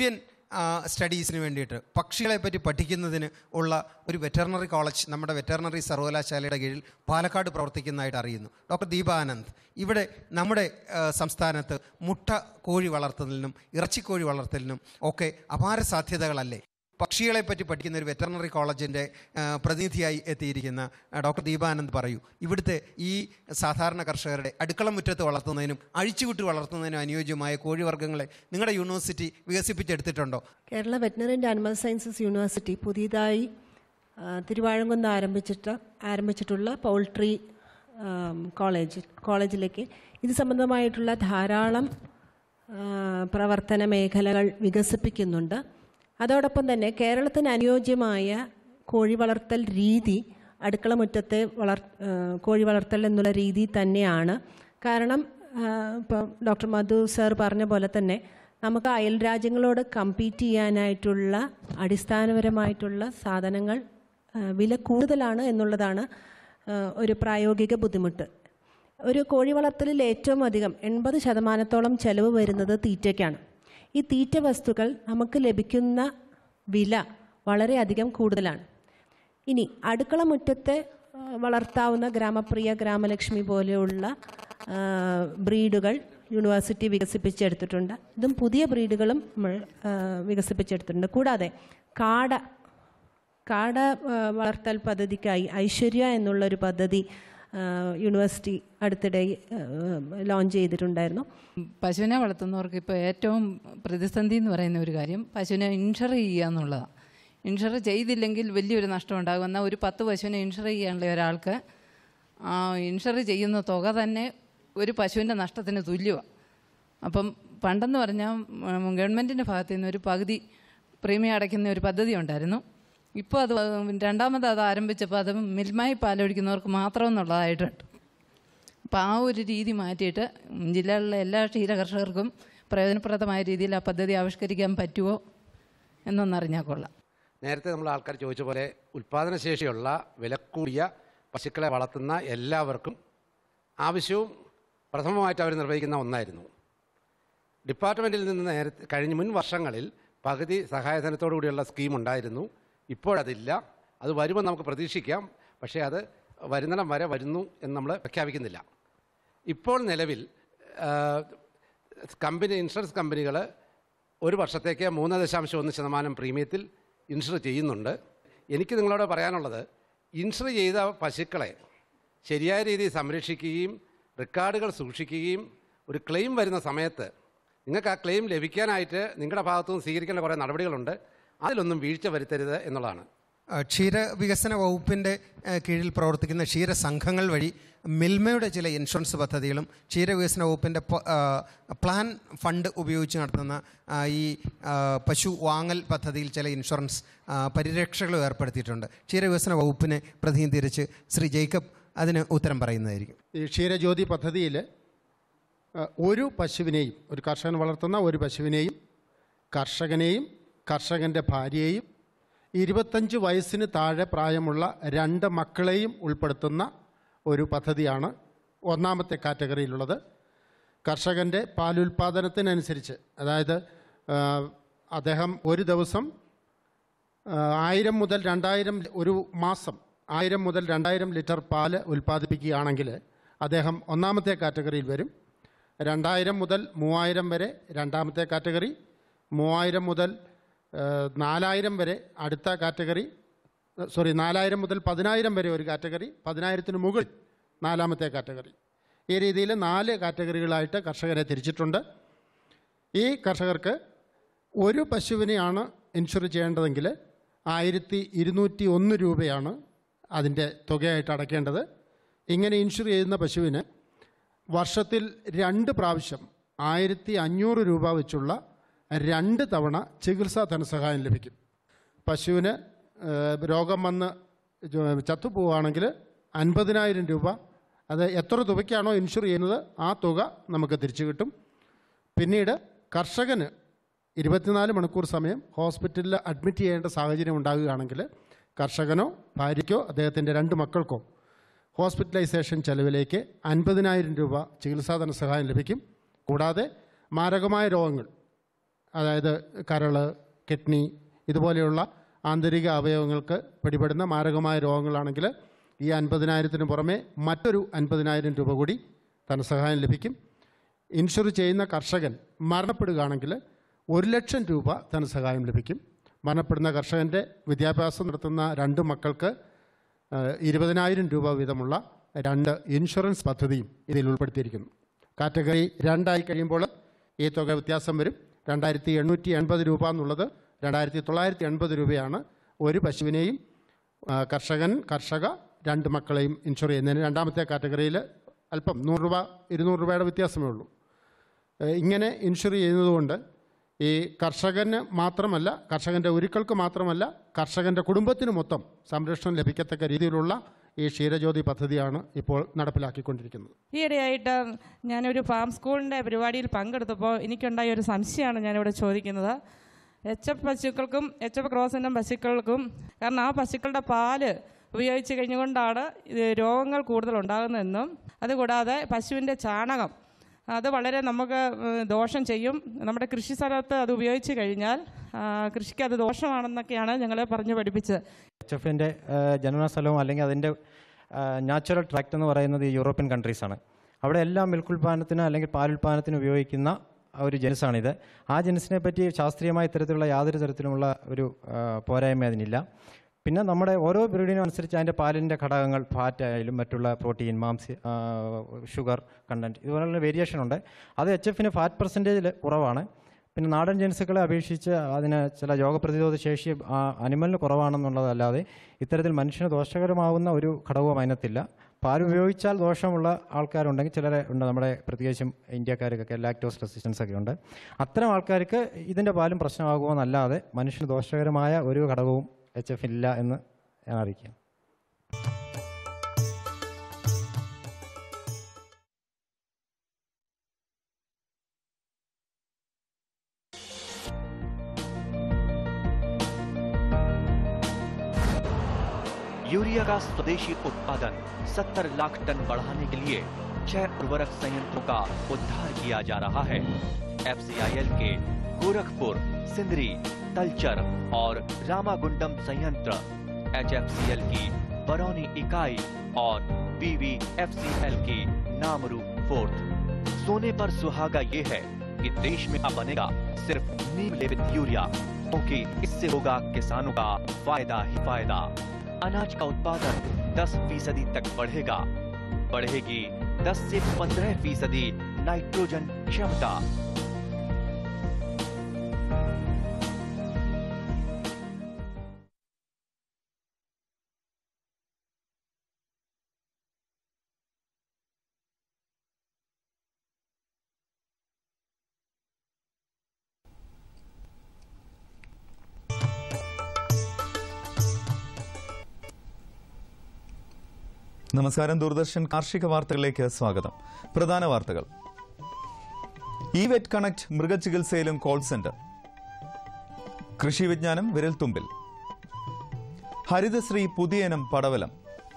ആ, സ്റ്റഡീസിന് വേണ്ടിയിട്ട് പക്ഷികളെ പറ്റി പഠിക്കുന്നതിന് ഉള്ള ഒരു വെറ്ററിനറി കോളേജ് നമ്മുടെ വെറ്ററിനറി സർവകലാശാലയുടെ കീഴിൽ പാലക്കാട് പ്രവർത്തിക്കുന്നതായിട്ട് അറിയുന്നു ഡോക്ടർ ദീപാനന്ദ് ഇവിടെ നമ്മുടെ ആ, സംസ്ഥാനത്ത് മുട്ട കോഴി വളർത്തുന്നതിനും ഇറച്ചിക്കോഴി വളർത്തലിനും ഒക്കെ അപാര സാധ്യതകളല്ലേ പക്ഷികളെ പറ്റി പഠിക്കുന്ന ഒരു വെറ്ററിനറി കോളേജിൻ്റെ ആ, പ്രതിനിധിയായി എത്തിയിരിക്കുന്ന ആ, ഡോക്ടർ ദീപാനന്ദ് പറയൂ ഇവിടുത്തെ ഈ സാധാരണ കർഷകരുടെ അടുക്കള മുറ്റത്ത് വളർത്തുന്നതിനും അഴിച്ചുവിട്ട് വളർത്തുന്നതിനും അനുയോജ്യമായ കോഴിവർഗ്ഗങ്ങളെ നിങ്ങളുടെ യൂണിവേഴ്സിറ്റി വികസിപ്പിച്ചെടുത്തിട്ടുണ്ടോ Kerala veterinary and animal sciences university പുതിയതായി ആ, തിരുവാഴംകുന്ന് ആരംഭിച്ചിട്ട് ആരംഭിച്ചിട്ടുള്ള പൗൾട്രി ആം, കോളേജ് കോളേജിലേക്ക് ഇത് സംബന്ധമായിട്ടുള്ള ധാരാളം ആ, പ്രവർത്തന മേഖലകൾ വികസിപ്പിക്കുന്നുണ്ട് അതോടൊപ്പം തന്നെ കേരളത്തിന് അനുയോജ്യമായ കോഴി വളർത്തൽ രീതി അടുക്കള മുറ്റത്തെ വളർ ആ, കോഴി വളർത്തൽ എന്നുള്ള രീതി തന്നെയാണ് കാരണം ഇപ്പം ഡോക്ടർ മധു സാർ പറഞ്ഞ പോലെ തന്നെ നമുക്ക് അയൽ രാജ്യങ്ങളോട് കമ്പീറ്റ് ചെയ്യാനായിട്ടുള്ള അടിസ്ഥാനപരമായിട്ടുള്ള സാധനങ്ങൾ ആ, വില കൂടുതലാണ് എന്നുള്ളതാണ് ആ, ഒരു പ്രായോഗിക ബുദ്ധിമുട്ട് ഒരു കോഴി വളർത്തലിൽ ഏറ്റവും അധികം എൺപത് ശതമാനത്തോളം ചെലവ് വരുന്നത് തീറ്റയ്ക്കാണ് ഈ തീറ്റ വസ്തുക്കൾ നമുക്ക് ലഭിക്കുന്ന വില വളരെയധികം കൂടുതലാണ് ഇനി അടുക്കള മുറ്റത്തെ ആ, വളർത്താവുന്ന ഗ്രാമപ്രിയ ഗ്രാമലക്ഷ്മി പോലെയുള്ള ആ, ബ്രീഡുകൾ യൂണിവേഴ്സിറ്റി വികസിപ്പിച്ചെടുത്തിട്ടുണ്ട് ഇതും പുതിയ ബ്രീഡുകളും നമ്മൾ ആ, വികസിപ്പിച്ചെടുത്തിട്ടുണ്ട് കൂടാതെ കാട കാട ആ, വളർത്തൽ പദ്ധതിക്കായി ഐശ്വര്യ എന്നുള്ളൊരു പദ്ധതി ആ, യൂണിവേഴ്സിറ്റി അടുത്തിടെ ആ, ലോഞ്ച് ചെയ്തിട്ടുണ്ടായിരുന്നു പശുവിനെ വളർത്തുന്നവർക്ക് ഇപ്പോൾ ഏറ്റവും പ്രതിസന്ധി എന്ന് പറയുന്ന ഒരു കാര്യം പശുവിനെ ഇൻഷർ ചെയ്യുക എന്നുള്ളതാണ് ഇൻഷർ ചെയ്തില്ലെങ്കിൽ വലിയൊരു നഷ്ടം ഉണ്ടാകും എന്നാൽ ഒരു പത്ത് പശുവിനെ ഇൻഷർ ചെയ്യാനുള്ള ഒരാൾക്ക് ആ ഇൻഷർ ചെയ്യുന്ന തുക തന്നെ ഒരു പശുവിൻ്റെ നഷ്ടത്തിന് തുല്യമാണ് അപ്പം പണ്ടെന്ന് പറഞ്ഞാൽ ഗവൺമെൻറ്റിൻ്റെ ഭാഗത്തു നിന്ന് ഒരു പകുതി പ്രീമിയം അടയ്ക്കുന്ന ഒരു പദ്ധതി ഉണ്ടായിരുന്നു ഇപ്പോൾ അത് രണ്ടാമത് അത് ആരംഭിച്ചപ്പോൾ അത് മിൽമായി പാലൊഴിക്കുന്നവർക്ക് മാത്രം എന്നുള്ളതായിട്ടുണ്ട് അപ്പോൾ ആ ഒരു രീതി മാറ്റിയിട്ട് ജില്ലകളിലെ എല്ലാ ക്ഷീര കർഷകർക്കും പ്രയോജനപ്രദമായ രീതിയിൽ ആ പദ്ധതി ആവിഷ്കരിക്കാൻ പറ്റുമോ എന്നൊന്നറിഞ്ഞാൽ കൊള്ളാം നേരത്തെ നമ്മൾ ആൾക്കാർ ചോദിച്ച പോലെ ഉൽപ്പാദനശേഷിയുള്ള വിലക്കൂടിയ പശുക്കളെ വളർത്തുന്ന എല്ലാവർക്കും ആവശ്യവും പ്രഥമമായിട്ട് അവർ നിർവഹിക്കുന്ന ഒന്നായിരുന്നു ഡിപ്പാർട്ട്മെൻറ്റിൽ നിന്ന് നേരത്തെ കഴിഞ്ഞ മുൻ വർഷങ്ങളിൽ പകുതി സഹായധനത്തോടു കൂടിയുള്ള സ്കീം ഉണ്ടായിരുന്നു ഇപ്പോഴതില്ല അത് വരുമ്പോൾ നമുക്ക് പ്രതീക്ഷിക്കാം പക്ഷേ അത് വരുന്നിടം വരെ വരുന്നു എന്ന് നമ്മൾ പ്രഖ്യാപിക്കുന്നില്ല ഇപ്പോൾ നിലവിൽ ആ, കമ്പനി ഇൻഷുറൻസ് കമ്പനികൾ ഒരു വർഷത്തേക്ക് മൂന്ന് ദശാംശം ഒന്ന് ശതമാനം പ്രീമിയത്തിൽ ഇൻഷുർ ചെയ്യുന്നുണ്ട് എനിക്ക് നിങ്ങളോട് പറയാനുള്ളത് ഇൻഷുർ ചെയ്ത പശുക്കളെ ശരിയായ രീതിയിൽ സംരക്ഷിക്കുകയും റെക്കോർഡുകൾ സൂക്ഷിക്കുകയും ഒരു ക്ലെയിം വരുന്ന സമയത്ത് നിങ്ങൾക്ക് ആ ക്ലെയിം ലഭിക്കാനായിട്ട് നിങ്ങളുടെ ഭാഗത്തുനിന്ന് സ്വീകരിക്കേണ്ട കുറേ നടപടികളുണ്ട് അതിലൊന്നും വീഴ്ച വരുത്തരുത് എന്നുള്ളതാണ് ആ, ക്ഷീര വികസന വകുപ്പിൻ്റെ ആ, കീഴിൽ പ്രവർത്തിക്കുന്ന ക്ഷീര സംഘങ്ങൾ വഴി മിൽമയുടെ ചില ഇൻഷുറൻസ് പദ്ധതികളും ക്ഷീരവികസന വകുപ്പിൻ്റെ പ- ആ, പ്ലാൻ ഫണ്ട് ഉപയോഗിച്ച് നടത്തുന്ന ആ, ഈ ആ, പശു വാങ്ങൽ പദ്ധതിയിൽ ചില ഇൻഷുറൻസ് ആ, പരിരക്ഷകളും ഏർപ്പെടുത്തിയിട്ടുണ്ട് ക്ഷീരവികസന വകുപ്പിനെ പ്രതിനിധീകരിച്ച് ശ്രീ ജേക്കബ് അതിന് ഉത്തരം പറയുന്നതായിരിക്കും ഈ ക്ഷീരജ്യോതി പദ്ധതിയിൽ ഒരു പശുവിനെയും ഒരു കർഷകൻ വളർത്തുന്ന ഒരു പശുവിനെയും കർഷകനെയും കർഷകൻ്റെ ഭാര്യയെയും ഇരുപത്തഞ്ച് വയസ്സിന് താഴെ പ്രായമുള്ള രണ്ട് മക്കളെയും ഉൾപ്പെടുത്തുന്ന ഒരു പദ്ധതിയാണ് ഒന്നാമത്തെ കാറ്റഗറിയിലുള്ളത് കർഷകൻ്റെ പാലുൽപാദനത്തിനനുസരിച്ച് അതായത് ആ, അദ്ദേഹം ഒരു ദിവസം ആ, ആയിരം മുതൽ രണ്ടായിരം ഒരു മാസം ആയിരം മുതൽ രണ്ടായിരം ലിറ്റർ പാല് ഉൽപ്പാദിപ്പിക്കുകയാണെങ്കിൽ അദ്ദേഹം ഒന്നാമത്തെ കാറ്റഗറിയിൽ വരും രണ്ടായിരം മുതൽ മൂവായിരം വരെ രണ്ടാമത്തെ കാറ്റഗറി മൂവായിരം മുതൽ ആ, നാലായിരം വരെ അടുത്ത കാറ്റഗറി സോറി നാലായിരം മുതൽ പതിനായിരം വരെ ഒരു കാറ്റഗറി പതിനായിരത്തിന് മുകളിൽ നാലാമത്തെ കാറ്റഗറി ഈ രീതിയിൽ നാല് കാറ്റഗറികളായിട്ട് കർഷകരെ തിരിച്ചിട്ടുണ്ട് ഈ കർഷകർക്ക് ഒരു പശുവിനെയാണ് ഇൻഷുർ ചെയ്യേണ്ടതെങ്കിൽ ആയിരത്തി ഇരുന്നൂറ്റി ഒന്ന് രൂപയാണ് അതിൻ്റെ തുകയായിട്ട് അടയ്ക്കേണ്ടത് ഇങ്ങനെ ഇൻഷുർ ചെയ്യുന്ന പശുവിന് വർഷത്തിൽ രണ്ട് പ്രാവശ്യം ആയിരത്തി അഞ്ഞൂറ് രൂപ വെച്ചുള്ള രണ്ട് തവണ ചികിത്സാ ധനസഹായം ലഭിക്കും പശുവിന് ഏഹ്, രോഗം വന്ന് ജോ- ചത്തുപോവുകയാണെങ്കിൽ അൻപതിനായിരം രൂപ അത് എത്ര തുകയ്ക്കാണോ ഇൻഷുർ ചെയ്യുന്നത് ആ തുക നമുക്ക് തിരിച്ചു കിട്ടും പിന്നീട് കർഷകന് ഇരുപത്തിനാല് മണിക്കൂർ സമയം ഹോസ്പിറ്റലിൽ അഡ്മിറ്റ് ചെയ്യേണ്ട സാഹചര്യം ഉണ്ടാകുകയാണെങ്കിൽ കർഷകനോ ഭാര്യയ്ക്കോ അദ്ദേഹത്തിൻ്റെ രണ്ട് മക്കൾക്കോ ഹോസ്പിറ്റലൈസേഷൻ ചെലവിലേക്ക് അൻപതിനായിരം രൂപ ചികിത്സാ ധനസഹായം ലഭിക്കും കൂടാതെ മാരകമായ രോഗങ്ങൾ അതായത് കരൾ കിഡ്നി ഇതുപോലെയുള്ള ആന്തരിക അവയവങ്ങൾക്ക് പിടിപെടുന്ന മാരകമായ രോഗങ്ങളാണെങ്കിൽ ഈ അൻപതിനായിരത്തിന് പുറമെ മറ്റൊരു അൻപതിനായിരം രൂപ കൂടി ധനസഹായം ലഭിക്കും ഇൻഷുർ ചെയ്യുന്ന കർഷകൻ മരണപ്പെടുകയാണെങ്കിൽ ഒരു ലക്ഷം രൂപ ധനസഹായം ലഭിക്കും മരണപ്പെടുന്ന കർഷകൻ്റെ വിദ്യാഭ്യാസം നടത്തുന്ന രണ്ട് മക്കൾക്ക് ഏഹ്, ഇരുപതിനായിരം രൂപ വീതമുള്ള രണ്ട് ഇൻഷുറൻസ് പദ്ധതിയും ഇതിൽ ഉൾപ്പെടുത്തിയിരിക്കുന്നു കാറ്റഗറി രണ്ടായി കഴിയുമ്പോൾ ഈ തുക വ്യത്യാസം വരും രണ്ടായിരത്തി എണ്ണൂറ്റി എൺപത് രൂപ എന്നുള്ളത് രണ്ടായിരത്തി തൊള്ളായിരത്തി എൺപത് രൂപയാണ് ഒരു പശുവിനെയും ആ, കർഷകൻ കർഷക രണ്ട് മക്കളെയും ഇൻഷുർ ചെയ്യുന്നതിന് രണ്ടാമത്തെ കാറ്റഗറിയിൽ അല്പം നൂറ് രൂപ ഇരുന്നൂറ് രൂപയുടെ വ്യത്യാസമേ ഉള്ളൂ ഏഹ് ഇങ്ങനെ ഇൻഷുർ ചെയ്യുന്നതുകൊണ്ട് ഈ കർഷകന് മാത്രമല്ല കർഷകൻ്റെ ഒരുക്കൾക്ക് മാത്രമല്ല കർഷകൻ്റെ കുടുംബത്തിന് മൊത്തം സംരക്ഷണം ലഭിക്കത്തക്ക രീതിയിലുള്ള ഈ ക്ഷീരജ്യോതി പദ്ധതിയാണ് ഇപ്പോൾ നടപ്പിലാക്കിക്കൊണ്ടിരിക്കുന്നത് ഈയിടെയായിട്ട് ഞാനൊരു ഫാം സ്കൂളിൻ്റെ പരിപാടിയിൽ പങ്കെടുത്തപ്പോൾ എനിക്കുണ്ടായ ഒരു സംശയമാണ് ഞാനിവിടെ ചോദിക്കുന്നത് എച്ച് എഫ് പശുക്കൾക്കും എച്ച് എഫ് ക്രോസിൻ്റെ പശുക്കൾക്കും കാരണം ആ പശുക്കളുടെ പാല് ഉപയോഗിച്ച് കഴിഞ്ഞുകൊണ്ടാണ് ഇത് രോഗങ്ങൾ കൂടുതൽ ഉണ്ടാകുന്നതെന്നും അതുകൂടാതെ പശുവിൻ്റെ ചാണകം അത് വളരെ നമുക്ക് ഏഹ്, ദോഷം ചെയ്യും നമ്മുടെ കൃഷി സ്ഥലത്ത് അത് ഉപയോഗിച്ച് കഴിഞ്ഞാൽ ആ, കൃഷിക്ക് അത് ദോഷമാണെന്നൊക്കെയാണ് ഞങ്ങളെ പറഞ്ഞു പഠിപ്പിച്ചത് എച്ച് എഫിൻ്റെ ജനന സ്ഥലവും അല്ലെങ്കിൽ അതിൻ്റെ നാച്ചുറൽ ട്രാക്ട് എന്ന് പറയുന്നത് ഈ യൂറോപ്യൻ കൺട്രീസാണ് അവിടെ എല്ലാം മിൽക്ക് ഉൽപ്പാദനത്തിന് അല്ലെങ്കിൽ പാലുൽപാദനത്തിന് ഉപയോഗിക്കുന്ന ആ ഒരു ജനുസാണിത് ആ ജനുസിനെ പറ്റി ശാസ്ത്രീയമായ ഇത്തരത്തിലുള്ള യാതൊരു തരത്തിലുമുള്ള ഒരു ആ, പോരായ്മ അതിനില്ല പിന്നെ നമ്മുടെ ഓരോ ബ്രീഡിനും അനുസരിച്ച് അതിൻ്റെ പാലിൻ്റെ ഘടകങ്ങൾ ഫാറ്റ് ആയാലും മറ്റുള്ള പ്രോട്ടീൻ മാംസ്യ ആ, ഷുഗർ കണ്ടൻറ്റ് ഇതുപോലുള്ള വേരിയേഷൻ ഉണ്ട് അത് എച്ച് എഫിന് ഫാറ്റ് പെർസെൻറ്റേജിൽ കുറവാണ് പിന്നെ നാടൻ ജനുസുകളെ അപേക്ഷിച്ച് അതിന് ചില രോഗപ്രതിരോധ ശേഷി ആ അനിമലിന് കുറവാണെന്നുള്ളതല്ലാതെ ഇത്തരത്തിൽ മനുഷ്യന് ദോഷകരമാവുന്ന ഒരു ഘടകവും അതിനകത്തില്ല പാൽ ഉപയോഗിച്ചാൽ ദോഷമുള്ള ആൾക്കാരുണ്ടെങ്കിൽ ചിലരെ ഉണ്ട് നമ്മുടെ പ്രത്യേകിച്ചും ഇന്ത്യക്കാർക്കൊക്കെ ലാക്ടോസ് റെസിസ്റ്റൻസ് ഒക്കെ ഉണ്ട് അത്തരം ആൾക്കാർക്ക് ഇതിൻ്റെ പാലും പ്രശ്നമാകുമെന്നല്ലാതെ മനുഷ്യന് ദോഷകരമായ ഒരു ഘടകവും എച്ച് എഫ് ഇല്ല എന്ന് ഞാൻ അറിയിക്കാം यूरिया का स्वदेशी उत्पादन 70 लाख टन बढ़ाने के लिए छह उर्वरक संयंत्रों का उद्धार किया जा रहा है एफसीआईएल के गोरखपुर सिंदरी तलचर और रामागुंडम संयंत्र एचएफसीएल की बरौनी इकाई और बीवीएफसीएल की नामरू फोर्थ सोने पर सुहागा ये है कि देश में अब बनेगा सिर्फ नीम लेपित यूरिया क्योंकि इससे होगा किसानों का फायदा ही फायदा अनाज का उत्पादन 10 फीसदी तक बढ़ेगा बढ़ेगी 10 से 15 फीसदी नाइट्रोजन क्षमता നമസ്കാരം ദൂരദർശൻ കാർഷിക വാർത്തകളിലേക്ക് സ്വാഗതം പ്രധാന വാർത്തകൾ ഇ വെറ്റ് കണക്ട് മൃഗചികിത്സയിലും കോൾ സെന്റർ കൃഷി വിജ്ഞാനം വിരൽത്തുമ്പിൽ ഹരിതശ്രീ പുതിയ ഇനം പടവലം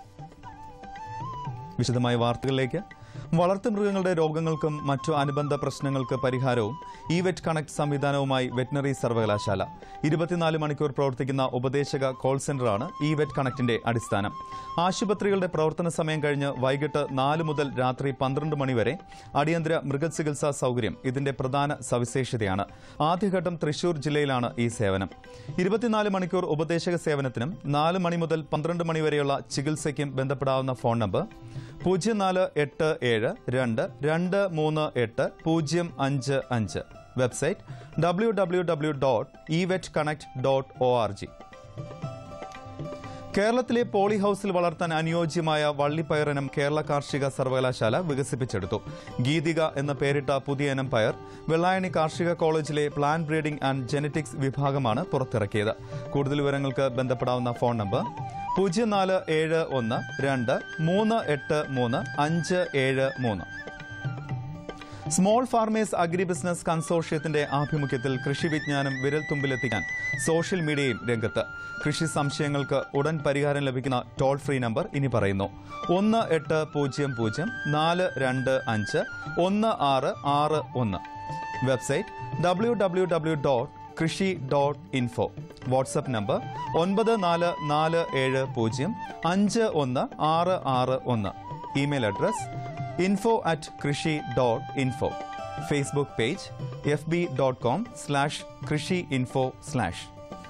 വിശദമായ വാർത്തകളിലേക്ക് വളർത്തുമൃഗങ്ങളുടെ രോഗങ്ങൾക്കും മറ്റു അനുബന്ധ പ്രശ്നങ്ങൾക്ക് പരിഹാരവും ഇ വെറ്റ് കണക്ട് സംവിധാനവുമായി വെറ്റിനറി സർവകലാശാല ഇരുപത്തിനാല് മണിക്കൂർ പ്രവർത്തിക്കുന്ന ഉപദേശക കോൾ സെന്ററാണ് ഇ വെറ്റ് കണക്ടിന്റെ അടിസ്ഥാനം ആശുപത്രികളുടെ പ്രവർത്തന സമയം കഴിഞ്ഞ് വൈകിട്ട് നാല് മുതൽ രാത്രി പന്ത്രണ്ട് മണിവരെ അടിയന്തര മൃഗചികിത്സാ സൗകര്യം ഇതിന്റെ പ്രധാന സവിശേഷതയാണ് ആദ്യഘട്ടം തൃശൂർ ജില്ലയിലാണ് ഈ സേവനം ഇരുപത്തിനാല് മണിക്കൂർ ഉപദേശക സേവനത്തിനും നാല് മണി മുതൽ പന്ത്രണ്ട് മണി വരെയുള്ള ചികിത്സയ്ക്കും ബന്ധപ്പെടാവുന്ന ഫോൺ നമ്പർ പൂജ്യം നാല് എട്ട് ഏഴ് രണ്ട് രണ്ട് മൂന്ന് എട്ട് പൂജ്യം അഞ്ച് അഞ്ച് website W W W dot e vet connect dot O R G കേരളത്തിലെ പോളി ഹൌസിൽ വളർത്താൻ അനുയോജ്യമായ വള്ളിപ്പയറിനം കേരള കാർഷിക സർവകലാശാല വികസിപ്പിച്ചെടുത്തു ഗീതിക എന്ന പേരിട്ട പുതിയ ഇനം പയർ വെള്ളായണി കാർഷിക കോളേജിലെ പ്ലാൻ ബ്രീഡിംഗ് ആൻഡ് ജനറ്റിക്സ് വിഭാഗമാണ് പുറത്തിറക്കിയത് കൂടുതൽ വിവരങ്ങൾക്ക് ബന്ധപ്പെടാവുന്ന ഫോൺ നമ്പർ പൂജ്യം നാല് ഏഴ് ഒന്ന് രണ്ട് മൂന്ന് എട്ട് മൂന്ന് അഞ്ച് ഏഴ് മൂന്ന് സ്മോൾ ഫാർമേഴ്സ് അഗ്രി ബിസിനസ് കൺസോർഷ്യത്തിന്റെ ആഭിമുഖ്യത്തിൽ കൃഷി വിജ്ഞാനം വിരൽ തുമ്പിലെത്തിക്കാൻ സോഷ്യൽ മീഡിയയും രംഗത്ത് കൃഷി സംശയങ്ങൾക്ക് ഉടൻ പരിഹാരം ലഭിക്കുന്ന ടോൾ ഫ്രീ നമ്പർ ഇനി പറയുന്നു ഒന്ന് എട്ട് പൂജ്യം പൂജ്യം നാല് രണ്ട് അഞ്ച് ഒന്ന് ആറ് ആറ് ഒന്ന് website W W W dot krishi dot info WhatsApp number ഒൻപത് നാല് നാല് ഏഴ് പൂജ്യം അഞ്ച് ഒന്ന് ആറ് ആറ് ഒന്ന് email address info at krishi dot info Facebook page F B dot com slash krishi info slash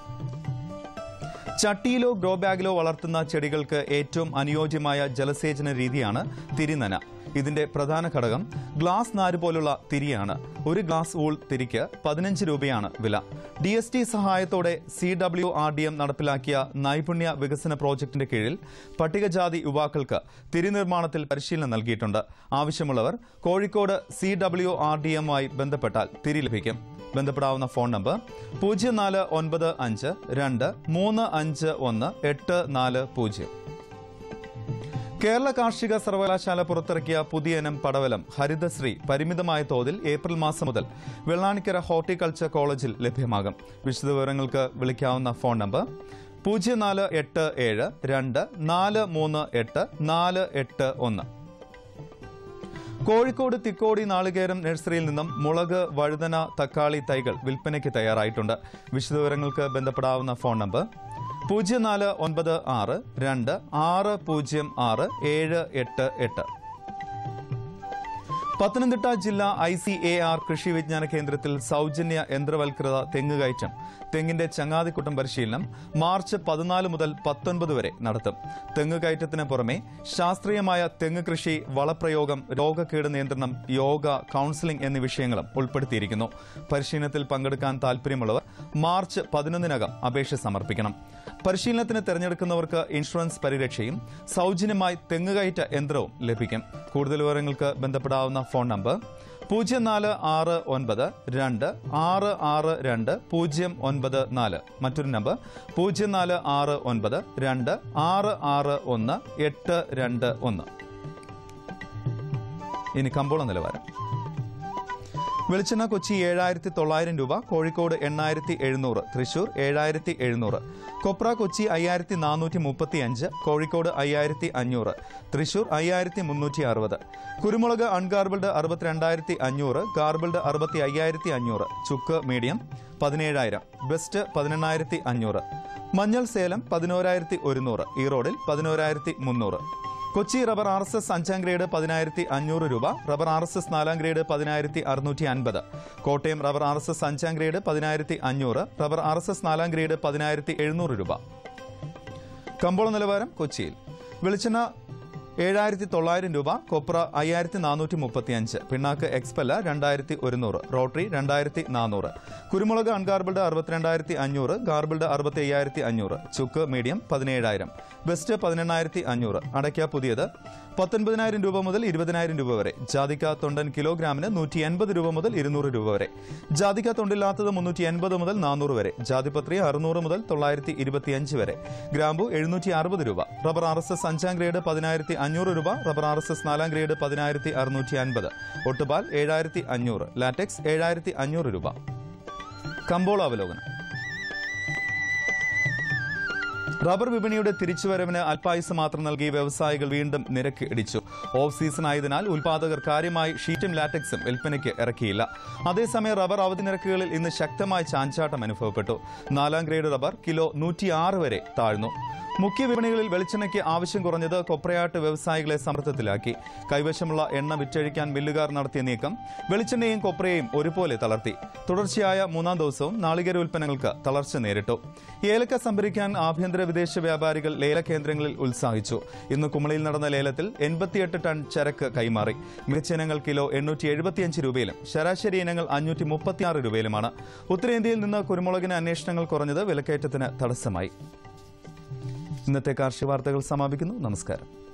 ചട്ടിയിലോ ഗ്രോ ബാഗിലോ വളർത്തുന്ന ചെടികൾക്ക് ഏറ്റവും അനുയോജ്യമായ ജലസേചന രീതിയാണ് തിരിനന ഇതിന്റെ പ്രധാന ഘടകം ഗ്ലാസ് നാര് പോലുള്ള തിരിയാണ് ഒരു ഗ്ലാസ് ഊൾ തിരിക്ക് പതിനഞ്ച് രൂപയാണ് വില ഡി എസ് ടി സഹായത്തോടെ C W R D M നടപ്പിലാക്കിയ നൈപുണ്യ വികസന പ്രോജക്ടിന്റെ കീഴിൽ പട്ടികജാതി യുവാക്കൾക്ക് തിരി നിർമ്മാണത്തിൽ പരിശീലനം നൽകിയിട്ടുണ്ട് ആവശ്യമുള്ളവർ Kozhikode C W R D എമ്മുമായി ബന്ധപ്പെട്ടാൽ തിരി ലഭിക്കും ബന്ധപ്പെടാവുന്ന ഫോൺ നമ്പർ പൂജ്യം നാല് ഒൻപത് അഞ്ച് രണ്ട് മൂന്ന് അഞ്ച് ഒന്ന് എട്ട് നാല് പൂജ്യം കേരള കാർഷിക സർവകലാശാല പുറത്തിറക്കിയ പുതിയ ഇനം പടവലം ഹരിതശ്രീ പരിമിതമായ തോതിൽ ഏപ്രിൽ മാസം മുതൽ വെള്ളാണിക്കര ഹോർട്ടിക്കൾച്ചർ കോളേജിൽ ലഭ്യമാകും വിശദവിവരങ്ങൾക്ക് വിളിക്കാവുന്ന ഫോൺ നമ്പർ പൂജ്യം നാല് എട്ട് ഏഴ് രണ്ട് നാല് മൂന്ന് എട്ട് നാല് എട്ട് ഒന്ന് കോഴിക്കോട് തിക്കോടി നാളികേരം നഴ്സറിയിൽ നിന്നും മുളക് വഴുതന തക്കാളി തൈകൾ വിൽപ്പനയ്ക്ക് തയ്യാറായിട്ടുണ്ട് വിശദവിവരങ്ങൾക്ക് ബന്ധപ്പെടാവുന്ന ഫോൺ നമ്പർ പൂജ്യം നാല് ഒൻപത് ആറ് രണ്ട് ആറ് പൂജ്യം ആറ് ഏഴ് എട്ട് എട്ട് പത്തനംതിട്ട ജില്ലാ ഐ സി എ ആർ കൃഷി വിജ്ഞാന കേന്ദ്രത്തിൽ സൗജന്യ യന്ത്രവൽകൃത തെങ്ങ് കയറ്റം തെങ്ങിന്റെ ചങ്ങാതിക്കുട്ടം പരിശീലനം മാർച്ച് പതിനാല് മുതൽ പത്തൊൻപത് വരെ നടത്തും തെങ്ങ് കയറ്റത്തിന് പുറമെ ശാസ്ത്രീയമായ തെങ്ങ് കൃഷി വളപ്രയോഗം രോഗകീട നിയന്ത്രണം യോഗ കൌൺസിലിംഗ് എന്നീ വിഷയങ്ങളും ഉൾപ്പെടുത്തിയിരിക്കുന്നു പരിശീലനത്തിൽ പങ്കെടുക്കാൻ താൽപര്യമുള്ളവർ മാർച്ച് പതിനൊന്നിനകം അപേക്ഷ സമർപ്പിക്കണം പരിശീലനത്തിന് തെരഞ്ഞെടുക്കുന്നവർക്ക് ഇൻഷുറൻസ് പരിരക്ഷയും സൗജന്യമായി തെങ്ങുകയറ്റ യന്ത്രവും ലഭിക്കും കൂടുതൽ വിവരങ്ങൾക്ക് ബന്ധപ്പെടാവുന്ന ഫോൺ നമ്പർ പൂജ്യം നാല് ആറ് ഒൻപത് രണ്ട് ആറ് ആറ് രണ്ട് പൂജ്യം ഒൻപത് നാല് മറ്റൊരു നമ്പർ പൂജ്യം നാല് ആറ് ഒൻപത് രണ്ട് ആറ് ആറ് ഒന്ന് എട്ട് രണ്ട് ഒന്ന് ഇനി കമ്പോള നിലവാരം വെളിച്ചെണ്ണ കൊച്ചി ഏഴായിരത്തി തൊള്ളായിരം രൂപ കോഴിക്കോട് എണ്ണായിരത്തി എഴുന്നൂറ് തൃശൂർ ഏഴായിരത്തി എഴുന്നൂറ് കൊപ്ര കൊച്ചി അയ്യായിരത്തി നാനൂറ്റി മുപ്പത്തി അഞ്ച് കോഴിക്കോട് അയ്യായിരത്തി അഞ്ഞൂറ് തൃശൂർ അയ്യായിരത്തി മുന്നൂറ്റി അറുപത് കുരുമുളക് അൺഗാർബിൾഡ് അറുപത്തിരണ്ടായിരത്തി അഞ്ഞൂറ് ഗാർബിൾഡ് അറുപത്തി അയ്യായിരത്തി അഞ്ഞൂറ് ചുക്ക് മീഡിയം പതിനേഴായിരം ബെസ്റ്റ് പതിനെണ്ണായിരത്തി അഞ്ഞൂറ് മഞ്ഞൾ സേലം പതിനോരായിരത്തി ഒരുന്നൂറ് ഈറോഡിൽ പതിനോരായിരത്തി മുന്നൂറ് Kochi rubber R S S അഞ്ചാം ഗ്രേഡ് പതിനായിരത്തി അഞ്ഞൂറ് രൂപ റബ്ബർ ആർ എസ് എസ് നാലാം ഗ്രേഡ് പതിനായിരത്തി അറുന്നൂറ്റി അൻപത് Kottayam rubber R S S അഞ്ചാം ഗ്രേഡ് പതിനായിരത്തി അഞ്ഞൂറ് റബ്ബർ ആർ എസ് എസ് നാലാം ഗ്രേഡ് പതിനായിരത്തി എഴുന്നൂറ് രൂപ കമ്പോള നിലവാരം കൊച്ചിയിൽ വെളിച്ചെണ്ണ ഏഴായിരത്തി തൊള്ളായിരം രൂപ കൊപ്ര അയ്യായിരത്തി നാനൂറ്റി മുപ്പത്തി അഞ്ച് പിണ്ണാക്ക് എക്സ്പെല്ല രണ്ടായിരത്തി ഒരുന്നൂറ് റോട്ടറി രണ്ടായിരത്തി നാനൂറ് കുരുമുളക് അൺഗാർബിൾഡ് അറുപത്തിരണ്ടായിരത്തി അഞ്ഞൂറ് ഗാർബിൾഡ് അറുപത്തി അയ്യായിരത്തി അഞ്ഞൂറ് ചുക്ക് മീഡിയം പതിനേഴായിരം ബെസ്റ്റ് പതിനെണ്ണായിരത്തി അഞ്ഞൂറ് അടയ്ക്ക പുതിയത് പത്തൊൻപതിനായിരം രൂപ മുതൽ ഇരുപതിനായിരം രൂപ വരെ ജാതിക്ക തൊണ്ടൻ കിലോഗ്രാമിന് നൂറ്റി എൺപത് രൂപ മുതൽ ഇരുന്നൂറ് രൂപ വരെ ജാതിക്ക തൊണ്ടില്ലാത്തത് മുന്നൂറ്റി എൺപത് മുതൽ നാനൂറ് വരെ ജാതിപത്രി അറുന്നൂറ് മുതൽ തൊള്ളായിരത്തി ഇരുപത്തിയഞ്ച് വരെ ഗ്രാമ്പു എഴുന്നൂറ്റി അറുപത് രൂപ റബ്ബർ ആർ എസ് എസ് അഞ്ചാം ഗ്രേഡ് പതിനായിരത്തി അഞ്ഞൂറ് രൂപ റബ്ബർ ആർ എസ് എസ് നാലാം ഗ്രേഡ് പതിനായിരത്തി അറുന്നൂറ്റി അൻപത് ഒട്ടുപാൽ ഏഴായിരത്തി അഞ്ഞൂറ് ലാറ്റക്സ് ഏഴായിരത്തി അഞ്ഞൂറ് രൂപ കമ്പോള അവലോകനം റബ്ബർ വിപണിയുടെ തിരിച്ചുവരവിന് അല്പായുസ് മാത്രം നൽകി വ്യവസായികൾ വീണ്ടും നിരക്ക് ഇടിച്ചു ഓഫ് സീസൺ ആയതിനാൽ ഉൽപാദകർ കാര്യമായി ഷീറ്റും ലാറ്റക്സും വിൽപ്പനയ്ക്ക് ഇറക്കിയില്ല അതേസമയം റബ്ബർ അവധി നിരക്കുകളിൽ ഇന്ന് ശക്തമായ ചാഞ്ചാട്ടം അനുഭവപ്പെട്ടു നാലാം ഗ്രേഡ് റബ്ബർ കിലോ നൂറ്റിയാറ് വരെ താഴ്ന്നു മുഖ്യ വിപണികളിൽ വെളിച്ചെണ്ണയ്ക്ക് ആവശ്യം കുറഞ്ഞത് കൊപ്രയാട്ട് വ്യവസായികളെ സമ്മർദ്ദത്തിലാക്കി കൈവശമുള്ള എണ്ണ വിറ്റഴിക്കാൻ മില്ലുകാർ നടത്തിയ നീക്കം വെളിച്ചെണ്ണയും കൊപ്രയെയും ഒരുപോലെ തളർത്തി തുടർച്ചയായ മൂന്നാം ദിവസവും നാളികേര ഉൽപ്പന്നങ്ങൾക്ക് തളർച്ച നേരിട്ടു ഏലക്ക സംഭരിക്കാൻ ആഭ്യന്തര വിദേശ വ്യാപാരികൾ ലേലകേന്ദ്രങ്ങളിൽ ഉത്സാഹിച്ചു ഇന്ന് കുമളിയിൽ നടന്ന ലേലത്തിൽ എൺപത്തിയെട്ട് ടൺ ചരക്ക് കൈമാറി മികച്ച ഇനങ്ങൾ കിലോ എണ്ണൂറ്റി എഴുപത്തിയഞ്ച് രൂപയിലും ശരാശരി ഇനങ്ങൾ അഞ്ഞൂറ്റി മുപ്പത്തിയാറ് രൂപയിലുമാണ് ഉത്തരേന്ത്യയിൽ നിന്ന് കുരുമുളകിന് അന്വേഷണങ്ങൾ കുറഞ്ഞത് വിലക്കയറ്റത്തിന് തടസ്സമായി ഇന്നത്തെ കാർഷിക വാർത്തകൾ സമാപിക്കുന്നു നമസ്കാരം